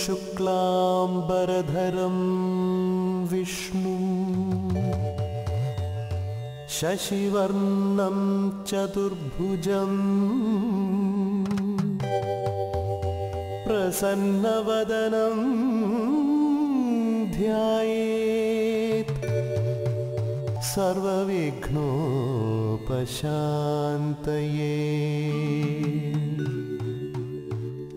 शुक्लाम्बरधरं विष्णु शशिवर्णं चतुर्भुजम् प्रसन्नवदनं ध्यायेत् सर्वविघ्नोपशान्तये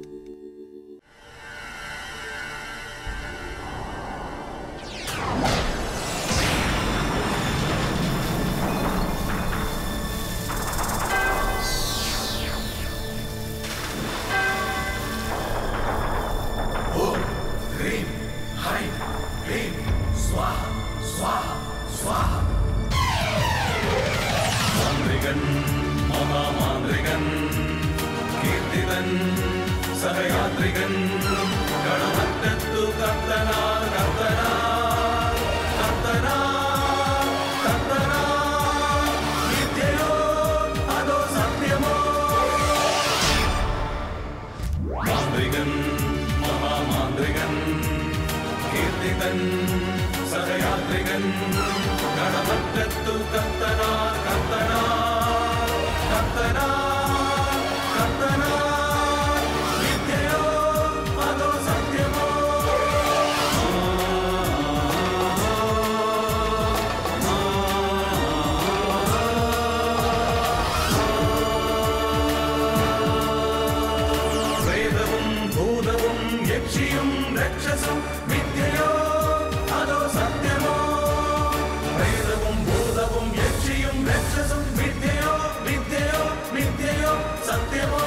ह्रीं ह्रैं क्लीं स्वाहा स्वाहा स्वाहा മാന്ത്രികൻ മഹാമാന്ത്രികൻ കീർത്തിതൻ സഹയാത്രികൻ ഗണമറ്റത്തു കത്തനാ കത്തനാ കത്തനാ കത്തനാ വിദ്യയോ അതോ സത്യമോ മാന്ത്രികൻ മഹാമാന്ത്രികൻ കീർത്തിതൻ സഹയാത്രികൻ കടമറ്റത്തു കത്തനാ കത്തനാ കത്തനാ കത്തനാ വിദ്യയോ അതോ സത്യമോ പ്രേതവും ഭൂതവും യക്ഷിയും രക്ഷസും വിദ്യയോ അതോ സത്യമോ പ്രേതവും ഭൂതവും യക്ഷിയും രക്ഷസും വിദ്യയോ വിദ്യയോ വിദ്യയോ സത്യമോ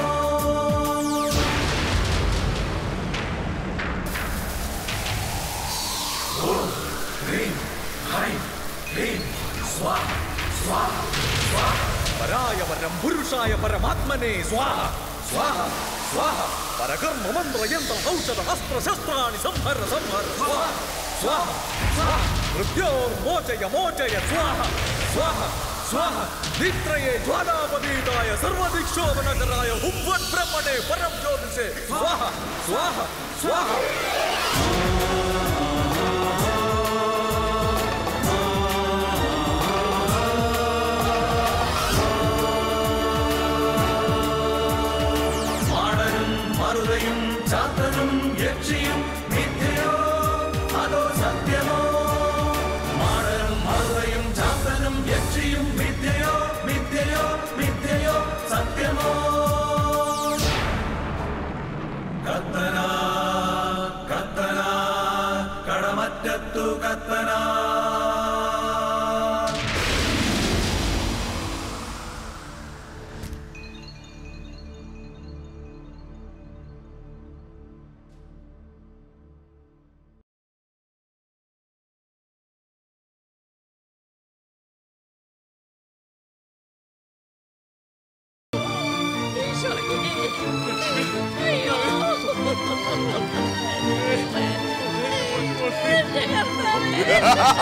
ഓം ഹ്രീം ഹൈം ക്ലീം സ്വാഹ സ്വാഹ സ്വാഹ പരായ പരം പുരുഷായ പരമാത്മനെ സ്വാഹ സ്വാഹ സ്വാഹ പരകർമ്മ മന്ത്ര യന്ത്ര ഔഷധ അസ്ത്ര ശസ്ത്രാണി സംഹര സംഹര സ്വാഹ സ്വാഹ സ്വാഹ മൃത്യോർ മോചയ മോചയ സ്വാഹ സ്വാഹ സ്വാഹ നിത്രയെ ജ്വാലാപതീതായ സർവദിക്ഷോഭനകരായ ഹുംവൻ ബ്രഹ്മണേ പരം ജ്യോതിഷേ സ്വാഹ സ്വാഹ സ്വാഹ മാടനും മറുതയും ചാത്തനും യക്ഷിയും മിഥ്യയോ അതോ സത്യമോ മാടനും മറുതയും ചാത്തനും യക്ഷിയും മിഥ്യയോ മിഥ്യയോ മിഥ്യയോ സത്യമോ കത്തന കത്തന കടമറ്റത്തു കത്തന അയ്യോ എന്റെ കർത്താവേ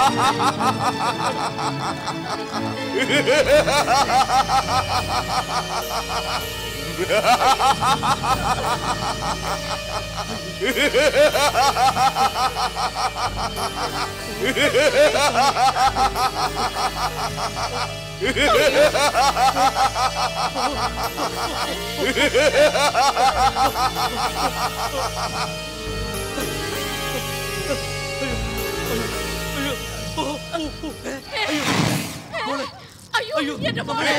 അയ്യോ എന്റെ മോളെ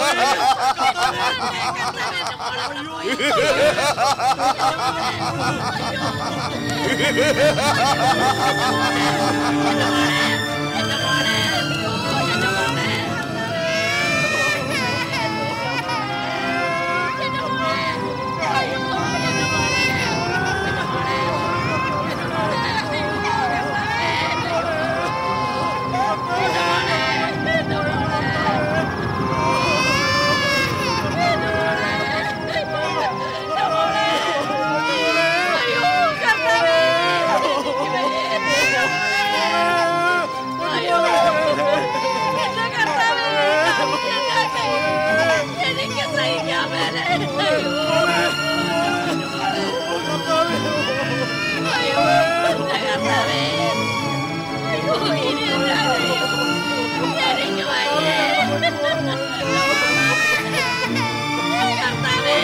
എനിക്ക് സഹിക്കാൻ മേലെ അയ്യോ ഇനി എന്താ ചെയ്യും? എനിക്ക് വയ്യേ. കർത്താവേ.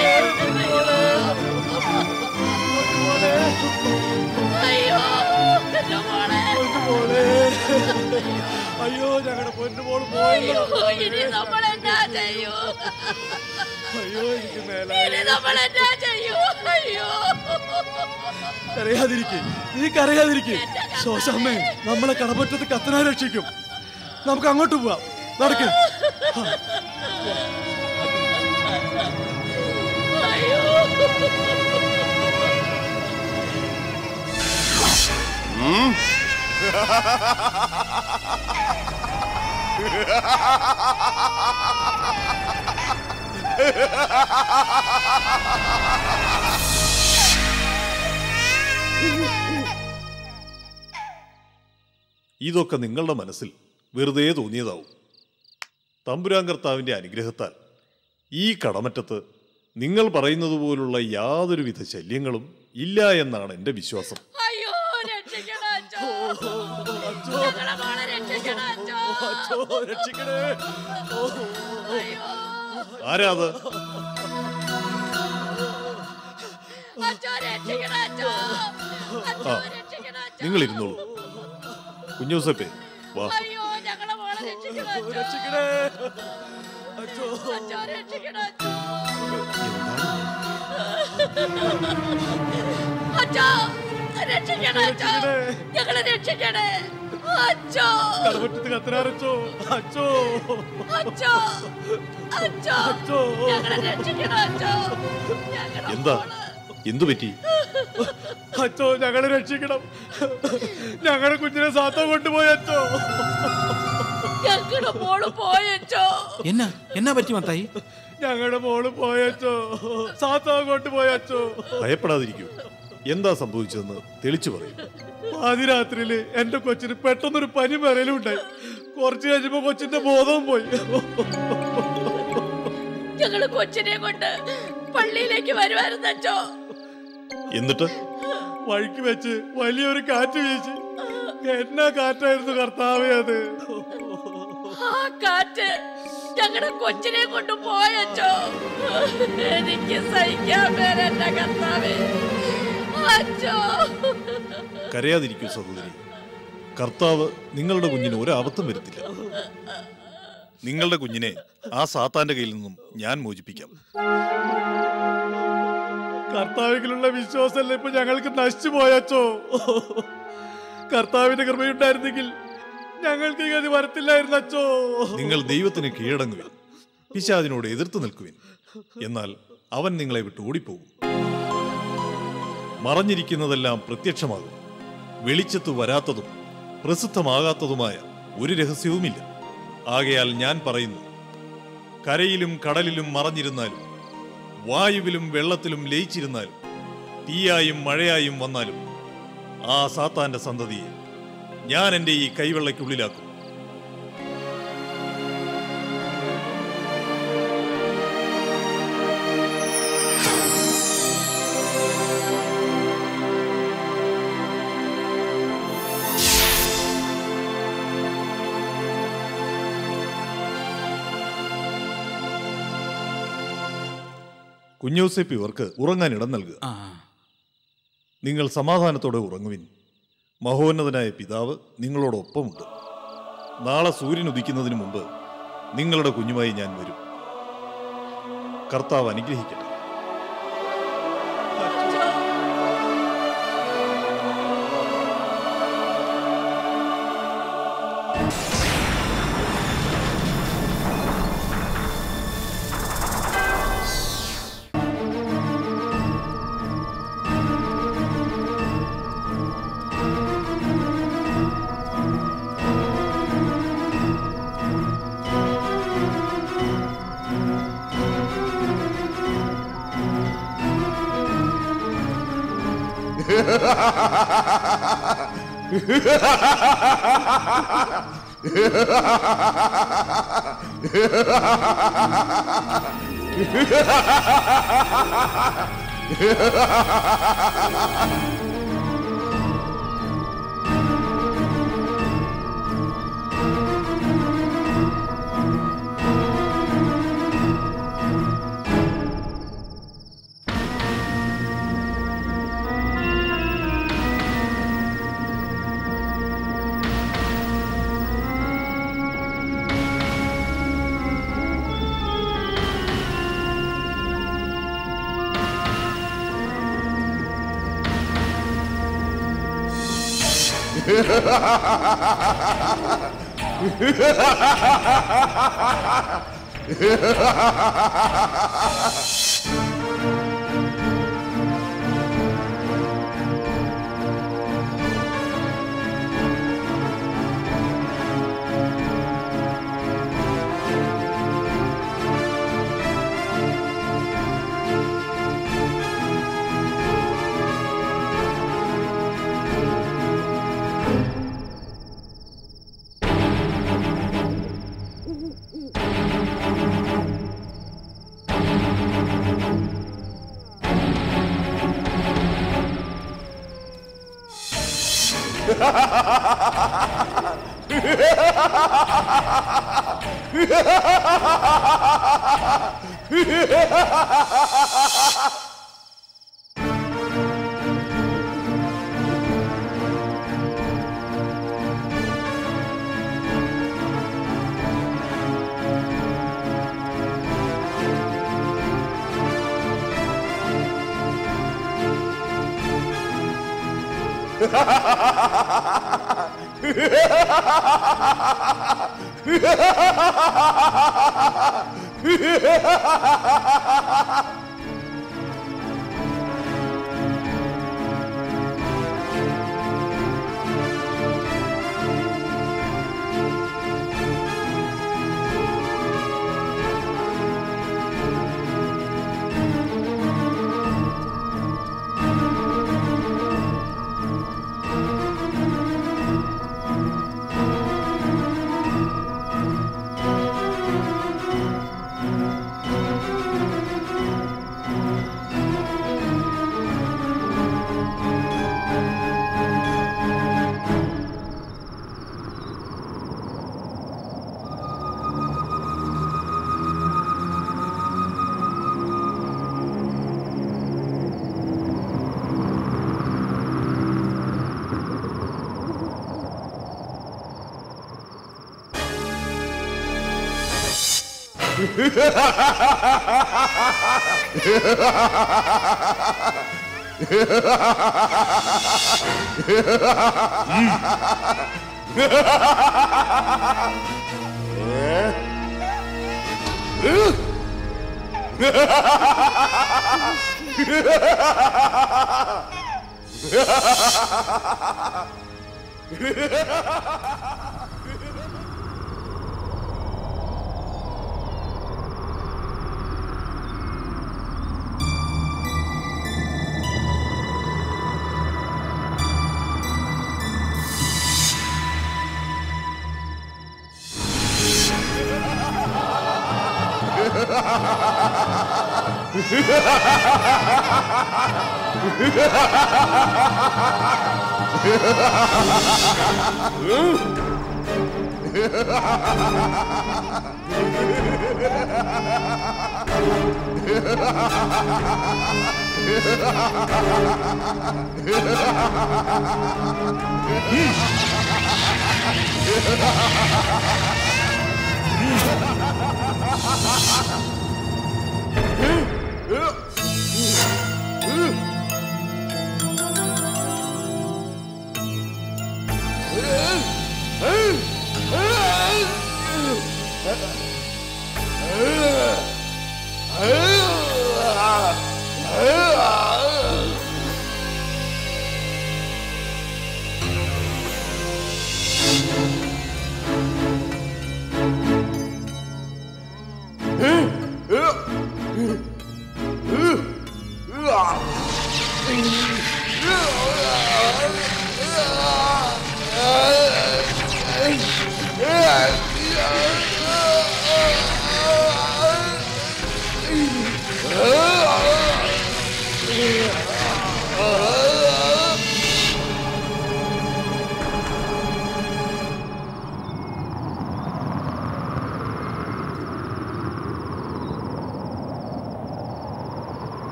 അയ്യോ എന്റെ മോളെ അയ്യോ ഞങ്ങളുടെ പൊന്നുമോള് പോയല്ലോ അയ്യോ ഇനി നമ്മൾ എന്നാ ചെയ്യൂ അയ്യോ എനിക്ക് മേലെ ഇനി നമ്മൾ എന്നാ ചെയ്യൂ അയ്യോ കരയാതിരിക്കെ നീ കരയാതിരിക്കെ ശോശാമ്മേ നമ്മളെ കടപ്പറ്റത്ത് കത്തനാ രക്ഷിക്കും നമുക്ക് അങ്ങോട്ട് പോവാം നടക്ക് അയ്യോ ഇതൊക്കെ നിങ്ങളുടെ മനസ്സിൽ വെറുതെ തോന്നിയതാവും തമ്പുരാൻ കർത്താവിൻ്റെ അനുഗ്രഹത്താൽ ഈ കടമറ്റത്ത് നിങ്ങൾ പറയുന്നത് പോലുള്ള യാതൊരുവിധ ശല്യങ്ങളും ഇല്ല എന്നാണ് എൻ്റെ വിശ്വാസം അയ്യോ രക്ഷിക്കണം അച്ഛോ ഞങ്ങളെ മോളെ രക്ഷിക്കണം അച്ഛോ അച്ഛോ, രക്ഷിക്കണേ അയ്യോ ആരാത് അച്ഛോ രക്ഷിക്കണം അച്ഛോ അച്ഛോ ആ. രക്ഷിക്കണം അച്ഛോ നിങ്ങൾ ഇരുന്നോളൂ കുഞ്ഞൂസപ്പേ വാ അയ്യോ ഞങ്ങളെ മോളെ രക്ഷിക്കണം അച്ഛോ രക്ഷിക്കണേ അച്ഛോ അച്ഛോ രക്ഷിക്കണം അച്ഛോ അച്ഛോ രക്ഷിക്കണം അച്ഛോ ഞങ്ങളെ രക്ഷിക്കണേ അച്ഛോ കടപ്പറ്റത്ത് കത്തനാരച്ചോ അച്ഛോ അച്ഛോ അച്ഛോ അച്ഛോ ഞങ്ങളെ രക്ഷിക്കണം അച്ഛോ ഞങ്ങളെ എന്താ മോളെ എന്തു പറ്റി അച്ഛോ ഞങ്ങളെ രക്ഷിക്കണം ഞങ്ങളുടെ കുഞ്ഞിനെ സാത്തം കൊണ്ടുപോയി അച്ഛോ ഞങ്ങളുടെ മോള് പോയച്ചോ എന്നാ എന്നാ പറ്റി മത്തായി ഞങ്ങളുടെ മോള് പോയച്ചോ സാത്തം കൊണ്ടുപോയി അച്ഛോ ഭയപ്പെടാതിരിക്കൂ എന്താ സംഭവിച്ചതെന്ന് തെളിച്ചു പറയും പാതിരാത്രിയില് എന്റെ കൊച്ചിന് പെട്ടെന്നൊരു പനി വരലും ഉണ്ടായി കുറച്ച് കഴിഞ്ഞപ്പോ കൊച്ചിന്റെ ബോധവും പോയി ഞങ്ങള് കൊച്ചിനെ കൊണ്ട് പള്ളിയിലേക്ക് വരുമായിരുന്നു അച്ഛോ എന്നിട്ട് വഴിക്ക് വെച്ച് വലിയൊരു കാറ്റ് വീശി എന്നാ കാറ്റായിരുന്നു കർത്താവേ അത് ആ കാറ്റ് ഞങ്ങളുടെ കൊച്ചിനെ കൊണ്ട് പോയച്ചോ എനിക്ക് സഹിക്കാൻ മേലെ എന്റെ കർത്താവേ അച്ഛോ കരയാതിരിക്കൂ സഹോദരി കർത്താവ് നിങ്ങളുടെ കുഞ്ഞിന് ഒരാപത്തും വരുത്തില്ല നിങ്ങളുടെ കുഞ്ഞിനെ ആ സാത്താന്റെ കയ്യിൽ നിന്നും ഞാൻ മോചിപ്പിക്കാം കർത്താവിലുള്ള വിശ്വാസമല്ല ഇപ്പൊ ഞങ്ങൾക്ക് നശിച്ചു പോയച്ചോ കർത്താവിന്റെ കൃപയുണ്ടായിരുന്നെങ്കിൽ ഞങ്ങൾക്ക് ഈ ഗതി വരത്തില്ലായിരുന്നു അച്ചോ നിങ്ങൾ ദൈവത്തിന് കീഴടങ്ങുവിൻ പിശാചിനോട് എതിർത്ത് നിൽക്കുവിൻ എന്നാൽ അവൻ നിങ്ങളെ വിട്ട് ഓടിപ്പോകും മറഞ്ഞിരിക്കുന്നതെല്ലാം പ്രത്യക്ഷമാകും വെളിച്ചത്ത് വരാത്തതും പ്രസിദ്ധമാകാത്തതുമായ ഒരു രഹസ്യവുമില്ല ആകയാൽ ഞാൻ പറയുന്നു കരയിലും കടലിലും മറഞ്ഞിരുന്നാലും വായുവിലും വെള്ളത്തിലും ലയിച്ചിരുന്നാലും തീയായും മഴയായും വന്നാലും ആ സാത്താന്റെ സന്തതിയെ ഞാൻ എൻ്റെ ഈ കൈവെള്ളയ്ക്കുള്ളിലാക്കും കുഞ്ഞോസേപ്പ് ഇവർക്ക് ഉറങ്ങാൻ ഇടം നൽകുക ആ നിങ്ങൾ സമാധാനത്തോടെ ഉറങ്ങുവിൻ മഹോന്നതനായ പിതാവ് നിങ്ങളോടൊപ്പമുണ്ട് നാളെ സൂര്യൻ ഉദിക്കുന്നതിന് മുമ്പ് നിങ്ങളുടെ കുഞ്ഞുമായി ഞാൻ വരും കർത്താവ് അനുഗ്രഹിക്കട്ടെ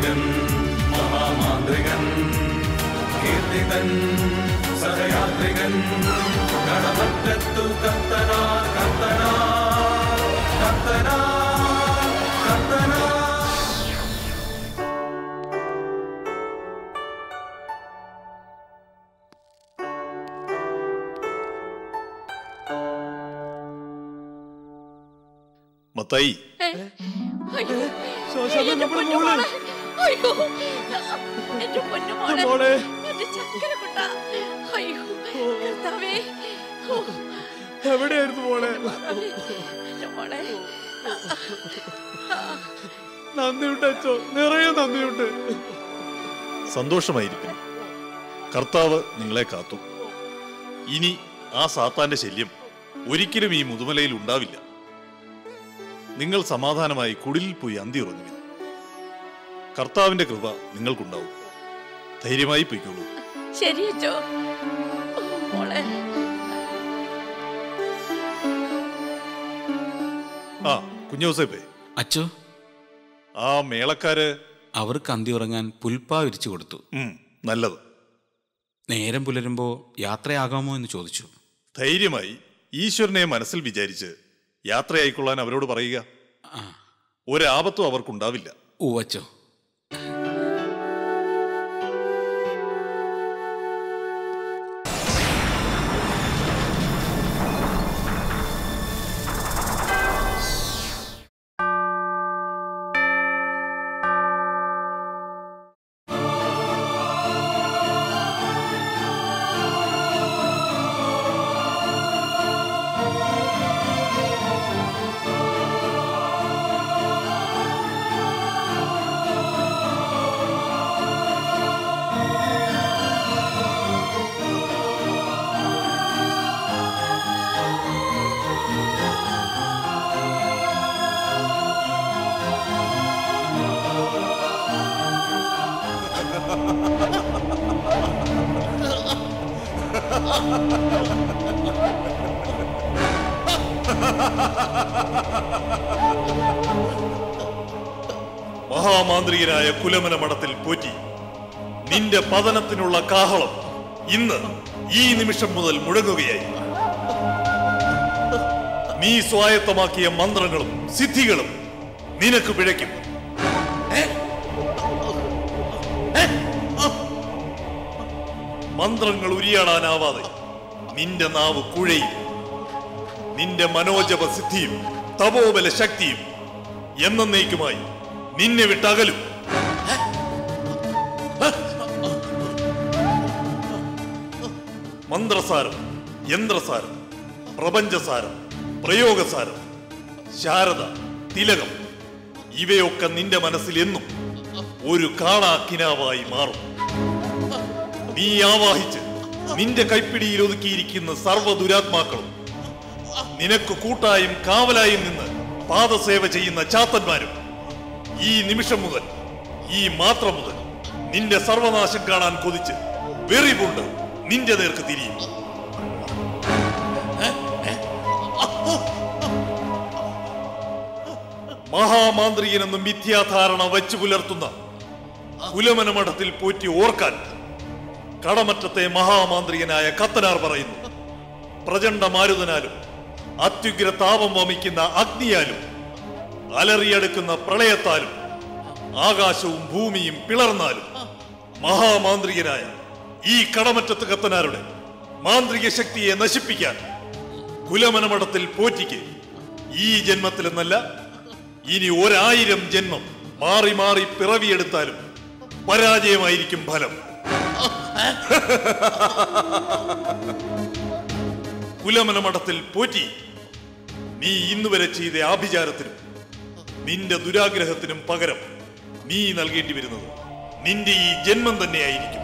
മാന്ത്രികൻ മഹാമാന്ത്രികൻ കീർത്തിതൻ സഹയാത്രികൻ കടമറ്റത്തു കത്തന കത്തന കത്തന കത്തന മത്തായി ഏ? അയ്യോ. എന്റെ പൊന്നുമോളെ. അയ്യോ. എന്റെ പൊന്നുമോളെ. മോളെ. എന്റെ ചക്കരക്കുട്ട. അയ്യോ. കർത്താവേ. ഓ, എവിടെയായിരുന്നു മോളെ കർത്താവേ. എന്റെ മോളെ. നന്ദിയുണ്ട് അച്ചോ നിറയെ നന്ദിയുണ്ട് സന്തോഷമായിരിക്കും കർത്താവ് നിങ്ങളെ കാത്തു ഇനി ആ സാത്താന്റെ ശല്യം ഒരിക്കലും ഈ മുതുമലയിൽ ഉണ്ടാവില്ല നിങ്ങൾ സമാധാനമായി കുടിലിൽ പോയി അന്തി ഉറങ്ങുവിൻ കർത്താവിന്റെ കൃപ നിങ്ങൾക്കുണ്ടാവും ധൈര്യമായി പൊയ്ക്കോളൂ ശരി അച്ചോ ഓ, മോളെ ആ കുഞ്ഞോസേപ്പേ അച്ചോ ആ മേളക്കാര് അവർക്ക് അന്തി ഉറങ്ങാൻ പുൽപ്പാ വിരിച്ചു കൊടുത്തു ഉം, നല്ലത് നേരം പുലരുമ്പോ യാത്രയാകാമോ എന്ന് ചോദിച്ചു ധൈര്യമായി ഈശ്വരനെ മനസ്സിൽ വിചാരിച്ച് യാത്രയായിക്കൊള്ളാൻ അവരോട് പറയുക ആ ഒരാപത്തും അവർക്കുണ്ടാവില്ല ഓ അച്ചോ മഹാമാന്ത്രികനായ കുലമന മഠത്തിൽ പോറ്റി നിന്റെ പതനത്തിനുള്ള കാഹളം ഇന്ന് ഈ നിമിഷം മുതൽ മുഴങ്ങുകയായി നീ സ്വായത്തമാക്കിയ മന്ത്രങ്ങളും സിദ്ധികളും നിനക്ക് പിഴയ്ക്കും മന്ത്രങ്ങൾ ഉരിയാടാനാവാതെ നിന്റെ നാവ് കുഴയും നിന്റെ മനോജപ സിദ്ധിയും തപോബല ശക്തിയും എന്നേക്കുമായി നിന്നെ വിട്ടകലും മന്ത്രസാരം യന്ത്രസാരം പ്രപഞ്ചസാരം പ്രയോഗസാരം ശാരദ തിലകം ഇവയൊക്കെ നിന്റെ മനസ്സിൽ എന്നും ഒരു കാണാക്കിനാവായി മാറും നീ ആവാഹിച്ച് നിന്റെ കൈപ്പിടിയിൽ ഒതുക്കിയിരിക്കുന്ന സർവ്വ ദുരാത്മാക്കളും നിനക്ക് കൂട്ടായും കാവലായും നിന്ന് പാദസേവ ചെയ്യുന്ന ചാത്തന്മാരും ഈ നിമിഷം മുതൽ ഈ മാത്രം മുതൽ നിന്റെ സർവനാശം കാണാൻ കൊതിച്ച് വെറിപുണ്ട് നിന്റെ നേർക്ക് തിരിയും മഹാമാന്ത്രികനെന്നും മിഥ്യാധാരണ വച്ചു പുലർത്തുന്ന കുലമനമഠത്തിൽ പോറ്റി ഓർക്കാൻ കടമറ്റത്തെ മഹാമാന്ത്രികനായ കത്തനാർ പറയുന്നു പ്രചണ്ഡ മാരുതനാലും അത്യുഗ്ര താപം വമിക്കുന്ന അഗ്നിയാലും അലറിയെടുക്കുന്ന പ്രളയത്താലും ആകാശവും ഭൂമിയും പിളർന്നാലും മഹാമാന്ത്രികനായ ഈ കടമറ്റത്ത് കത്തനാരുടെ മാന്ത്രിക ശക്തിയെ നശിപ്പിക്കാൻ കുലമനമഠത്തിൽ പോറ്റിക്ക് ഈ ജന്മത്തിലെന്നല്ല ഇനി ഒരായിരം ജന്മം മാറി മാറി പിറവിയെടുത്താലും പരാജയമായിരിക്കും ഫലം കുലമനമഠത്തിൽ പോറ്റി നീ ഇന്നുവരെ ചെയ്ത ആഭിചാരത്തിനും നിന്റെ ദുരാഗ്രഹത്തിനും പകരം നീ നൽകേണ്ടി വരുന്നത് നിന്റെ ഈ ജന്മം തന്നെയായിരിക്കും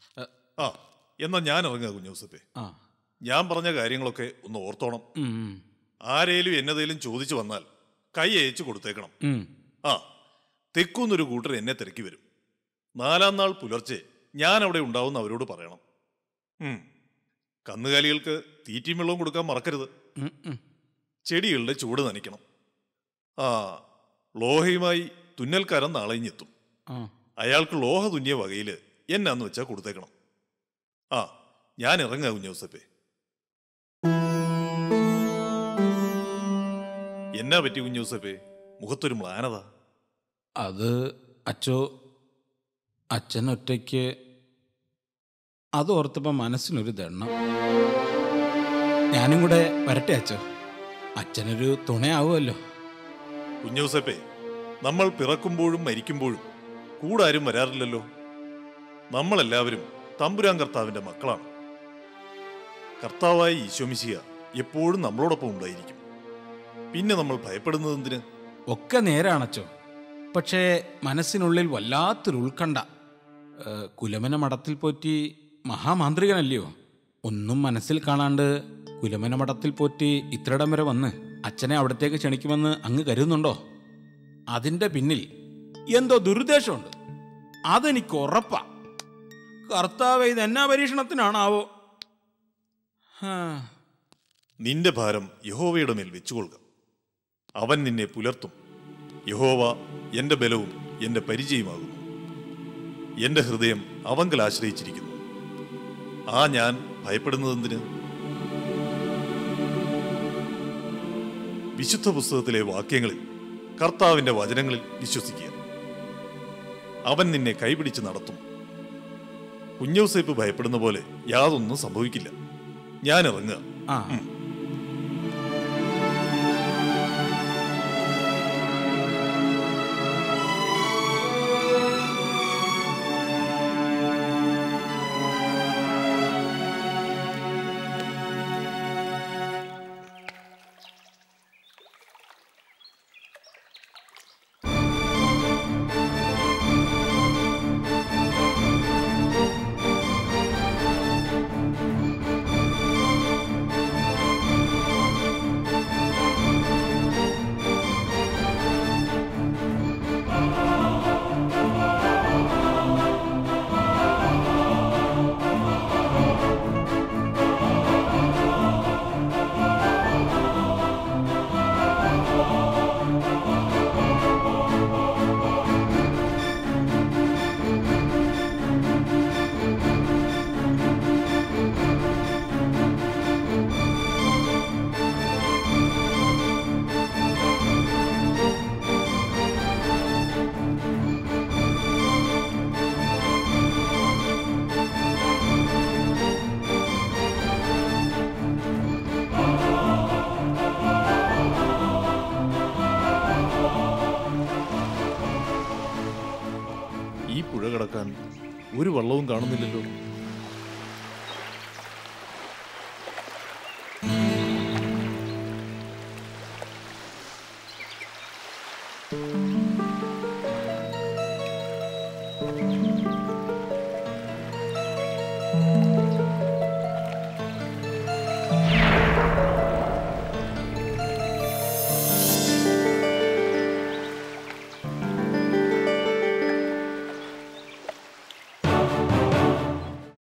ആ എന്നാ ഞാൻ ഇറങ്ങുക കുഞ്ഞൂസപ്പേ ആ ഞാൻ പറഞ്ഞ കാര്യങ്ങളൊക്കെ ഒന്ന് ഓർത്തോണം ഉം, ഉം, ആരേലും എന്നതേലും ചോദിച്ചു വന്നാൽ കൈ അയച്ചു കൊടുത്തേക്കണം ഉം. ആ തെക്കുന്നൊരു കൂട്ടർ എന്നെ തിരക്കി വരും നാലാം നാൾ പുലർച്ചെ ഞാൻ അവിടെ ഉണ്ടാവുന്ന അവരോട് പറയണം ഉം. കന്നുകാലികൾക്ക് തീറ്റയും വെള്ളവും കൊടുക്കാൻ മറക്കരുത് ഉം, ഉം. ചെടികളുടെ ചൂട് നനയ്ക്കണം ആ ലോഹയുമായി തുന്നൽക്കാരൻ നാളെ ഇങ്ങെത്തും ആ അയാൾക്ക് ലോഹ തുന്നിയ വകയിൽ എന്നാന്ന് വെച്ചാൽ കൊടുത്തേക്കണം ആ ഞാൻ ഇറങ്ങാ കുഞ്ഞോസപ്പേ എന്നാ പറ്റി കുഞ്ഞോസപ്പേ മുഖത്തൊരു മ്ലാനത അത് അച്ചോ അച്ഛൻ ഒറ്റയ്ക്ക് അത് ഓർത്തപ്പോൾ മനസ്സിനൊരു ദണ്ണം ഞാനും കൂടെ വരട്ടെ അച്ചോ അച്ഛനൊരു തുണയാവുമല്ലോ കുഞ്ഞോസപ്പേ നമ്മൾ പിറക്കുമ്പോഴും മരിക്കുമ്പോഴും കൂടാരും വരാറില്ലല്ലോ നമ്മളെല്ലാവരും തമ്പുരാൻ കർത്താവിന്റെ മക്കളാണ് കർത്താവായ ഈശോമിശിയ എപ്പോഴും നമ്മളോടൊപ്പം ഉണ്ടായിരിക്കും പിന്നെ നമ്മൾ ഭയപ്പെടുന്നത് എന്തിന് ഒക്കെ നേരാണച്ചോ പക്ഷേ മനസ്സിനുള്ളിൽ വല്ലാത്തൊരു ഉത്കണ്ഠ ഏഹ്, കുലമന മഠത്തിൽ പോറ്റി മഹാമാന്ത്രികനല്ലയോ ഒന്നും മനസ്സിൽ കാണാണ്ട് കുലമന മഠത്തിൽ പോറ്റി ഇത്രയിടം വരെ വന്ന് അച്ഛനെ അവിടത്തേക്ക് ക്ഷണിക്കുമെന്ന് അങ്ങ് കരുതുന്നുണ്ടോ അതിൻ്റെ പിന്നിൽ എന്തോ ദുരുദ്ദേശമുണ്ട് അതെനിക്ക് ഉറപ്പാ കർത്താവ് ഇത് എന്നാ പരീക്ഷണത്തിനാണാവോ ഹാ നിന്റെ ഭാരം യഹോവയുടെ മേൽ വെച്ചുകൊള്ളുക അവൻ നിന്നെ പുലർത്തും യഹോവ എന്റെ ബലവും എന്റെ പരിചയമാകുന്നു എന്റെ ഹൃദയം അവങ്കൽ ആശ്രയിച്ചിരിക്കുന്നു ആ ഞാൻ ഭയപ്പെടുന്നതെന്തിന് വിശുദ്ധ പുസ്തകത്തിലെ വാക്യങ്ങളിൽ കർത്താവിന്റെ വചനങ്ങളിൽ വിശ്വസിക്കുക അവൻ നിന്നെ കൈപിടിച്ച് നടത്തും കുഞ്ഞൗസേപ്പ് ഭയപ്പെടുന്ന പോലെ യാതൊന്നും സംഭവിക്കില്ല ഞാൻ ഇറങ്ങുക ആ ഈ പുഴ കടക്കാൻ ഒരു വള്ളവും കാണുന്നില്ലല്ലോ